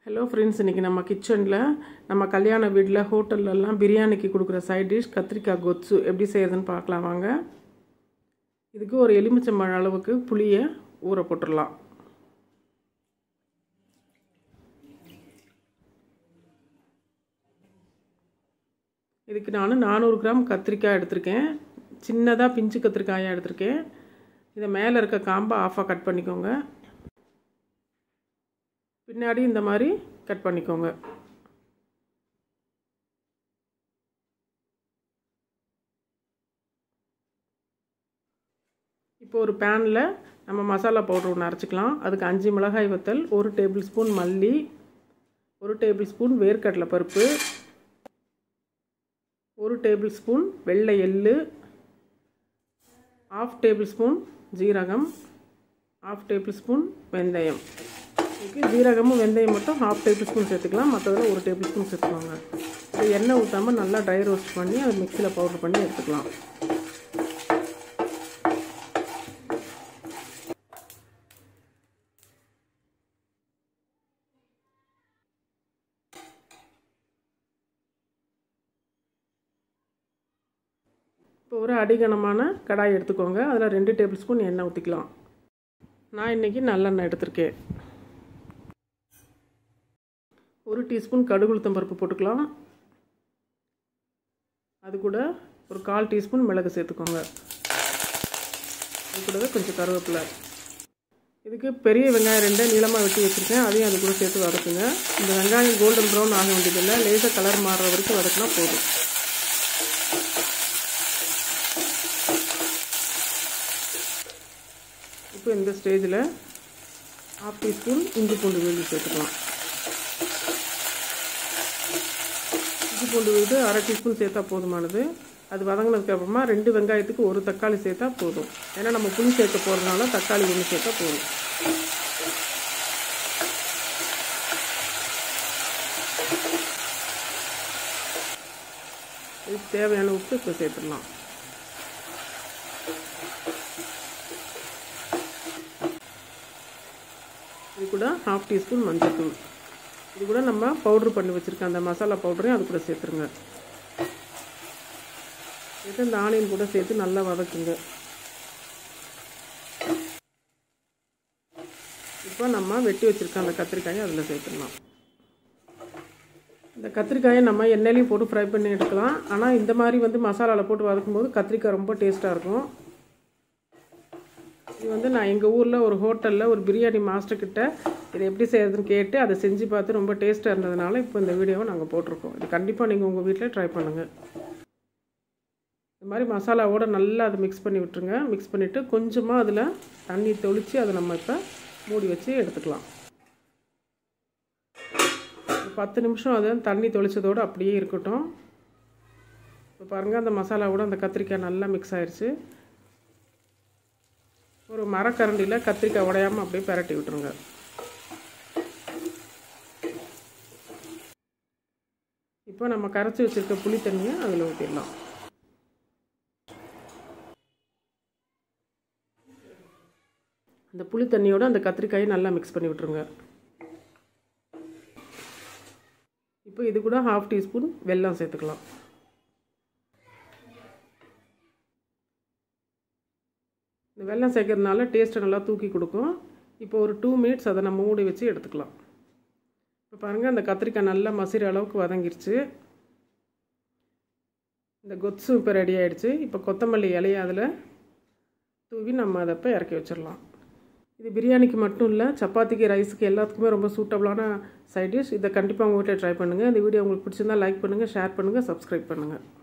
hello friends இன்றைக்கி நம்ம கிச்சனில் நம்ம கல்யாண வீட்டில் ஹோட்டல்லலாம் பிரியாணிக்கு கொடுக்குற சைட் டிஷ் கத்திரிக்காய் கொத்து எப்படி செய்யறதுன்னு பார்க்கலாம் வாங்க இதுக்கு ஒரு எலுமிச்சம்பழம் அளவுக்கு புளியை ஊற போட்டுடலாம் இதுக்கு நான் நானூறு கிராம் கத்திரிக்காய் எடுத்திருக்கேன் சின்னதாக பிஞ்சு கத்திரிக்காயாக எடுத்திருக்கேன் இதை மேலே இருக்க காம்பை ஆஃபாக கட் பண்ணிக்கோங்க பின்னாடி இந்த மாதிரி கட் பண்ணிக்கோங்க இப்போ ஒரு பேனில் நம்ம மசாலா பவுடர் ஒன்று அரைச்சிக்கலாம் அதுக்கு அஞ்சு மிளகாய் வத்தல் ஒரு டேபிள் ஸ்பூன் மல்லி ஒரு டேபிள் ஸ்பூன் வேர்க்கடலை பருப்பு ஒரு டேபிள் ஸ்பூன் வெள்ளை எள்ளு ஆஃப் டேபிள் ஸ்பூன் ஜீரகம் ஆஃப் டேபிள் ஸ்பூன் வெந்தயம் இதுக்கு ஜீரகமும் வெந்தயம் மட்டும் ஹாஃப் டேபிள் ஸ்பூன் சேர்த்துக்கலாம் மற்றதில் ஒரு டேபிள் ஸ்பூன் சேர்த்துக்கோங்க இது எண்ணெய் ஊற்றாமல் நல்லா ட்ரை ரோஸ்ட் பண்ணி அதை மிக்சியில் பவுடர் பண்ணி எடுத்துக்கலாம் இப்போ ஒரு அடிகனமான கடாய் எடுத்துக்கோங்க அதில் ரெண்டு டேபிள் ஸ்பூன் எண்ணெய் ஊற்றிக்கலாம் நான் இன்றைக்கி நல்லெண்ணெய் எடுத்திருக்கேன் ஒரு டீஸ்பூன் கடுகுளுத்தம் பருப்பு போட்டுக்கலாம் அது கூட ஒரு கால் டீஸ்பூன் மிளகு சேர்த்துக்கோங்க அது கூடவே கொஞ்சம் கருவேப்பிலை இதுக்கு பெரிய வெங்காயம் ரெண்டே நீளமாக வெட்டி வச்சுருக்கேன் அதையும் அது கூட சேர்த்து வதக்குங்க இந்த வெங்காயம் கோல்டன் ப்ரௌன் ஆக வேண்டியதில்லை லேசாக கலர் மாறுற வரைக்கும் வதக்கினா போதும் இப்போ இந்த ஸ்டேஜில் ஹாஃப் டீஸ்பூன் இஞ்சி பூண்டு விழுது சேர்த்துக்கலாம் இஞ்சி பூண்டு விழுது அரை டீஸ்பூன் சேர்த்தா போதுமானது அது வதங்கினதுக்கு அப்புறமா ரெண்டு வெங்காயத்துக்கு ஒரு தக்காளி சேர்த்தா போதும் ஏன்னா நம்ம புளி சேர்க்க போகிறதுனால தக்காளி ஒன்று சேர்த்தா போதும் இதுக்கு தேவையான உப்பு இப்போ சேர்த்துடலாம் இது கூட ஹாஃப் டீஸ்பூன் மஞ்சள் தூள் இது கூட நம்ம பவுட்ரு பண்ணி வச்சுருக்க அந்த மசாலா பவுடரையும் அது கூட சேர்த்துருங்க சேர்த்து இந்த ஆனியன் கூட சேர்த்து நல்லா வதக்குங்க இப்போ நம்ம வெட்டி வச்சுருக்க அந்த கத்திரிக்காயை அதில் சேர்த்துடலாம் இந்த கத்திரிக்காயை நம்ம எண்ணெயிலையும் போட்டு ஃப்ரை பண்ணி எடுக்கலாம் ஆனால் இந்த மாதிரி வந்து மசாலாவில் போட்டு வதக்கும்போது கத்திரிக்காய் ரொம்ப டேஸ்ட்டாக இருக்கும் இது வந்து நான் எங்கள் ஊரில் ஒரு ஹோட்டலில் ஒரு பிரியாணி மாஸ்டர்கிட்ட இதை எப்படி செய்யறதுன்னு கேட்டு அதை செஞ்சு பார்த்து ரொம்ப டேஸ்ட்டாக இருந்ததுனால இப்போ இந்த வீடியோவை நாங்கள் போட்டிருக்கோம் இது கண்டிப்பாக நீங்கள் உங்கள் வீட்டில் ட்ரை பண்ணுங்கள் இந்த மாதிரி மசாலாவோட நல்லா அதை மிக்ஸ் பண்ணி விட்டுருங்க மிக்ஸ் பண்ணிவிட்டு கொஞ்சமாக அதில் தண்ணி தெளித்து அதை நம்ம இப்போ மூடி வச்சு எடுத்துக்கலாம் பத்து நிமிஷம் அதை தண்ணி தொளிச்சதோடு அப்படியே இருக்கட்டும் இப்போ பாருங்கள் அந்த மசாலாவோட அந்த கத்திரிக்காய் நல்லா மிக்ஸ் ஆயிடுச்சு ஒரு மரக்கரண்டியில் கத்திரிக்காய் உடையாமல் அப்படியே பரட்டி விட்டுருங்க இப்போ நம்ம கரைச்சி வச்சுருக்க புளி தண்ணியை அதில் ஊற்றிடலாம் அந்த புளி தண்ணியோடு அந்த கத்திரிக்காயை நல்லா மிக்ஸ் பண்ணி விட்டுருங்க இப்போ இது கூட ஹாஃப் டீஸ்பூன் வெல்லம் சேர்த்துக்கலாம் இந்த வெல்லம் சேர்க்கறதுனால டேஸ்ட்டை நல்லா தூக்கி கொடுக்கும் இப்போ ஒரு டூ மினிட்ஸ் அதை நம்ம மூடி வச்சு எடுத்துக்கலாம் இப்போ பாருங்கள் அந்த கத்திரிக்காய் நல்லா மசிற அளவுக்கு வதங்கிருச்சு இந்த கொத்ஸும் இப்போ ரெடி ஆகிடுச்சு இப்போ கொத்தமல்லி இலையை அதில் தூவி நம்ம அதை இப்போ இறக்கி வச்சிடலாம் இது பிரியாணிக்கு மட்டும் இல்லை சப்பாத்திக்கு ரைஸுக்கு எல்லாத்துக்குமே ரொம்ப சூட்டபுளான சைட் டிஷ் இதை கண்டிப்பாக உங்கள் வீட்டில் ட்ரை பண்ணுங்கள் இந்த வீடியோ உங்களுக்கு பிடிச்சிருந்தா லைக் பண்ணுங்கள் ஷேர் பண்ணுங்கள் சப்ஸ்கிரைப் பண்ணுங்கள்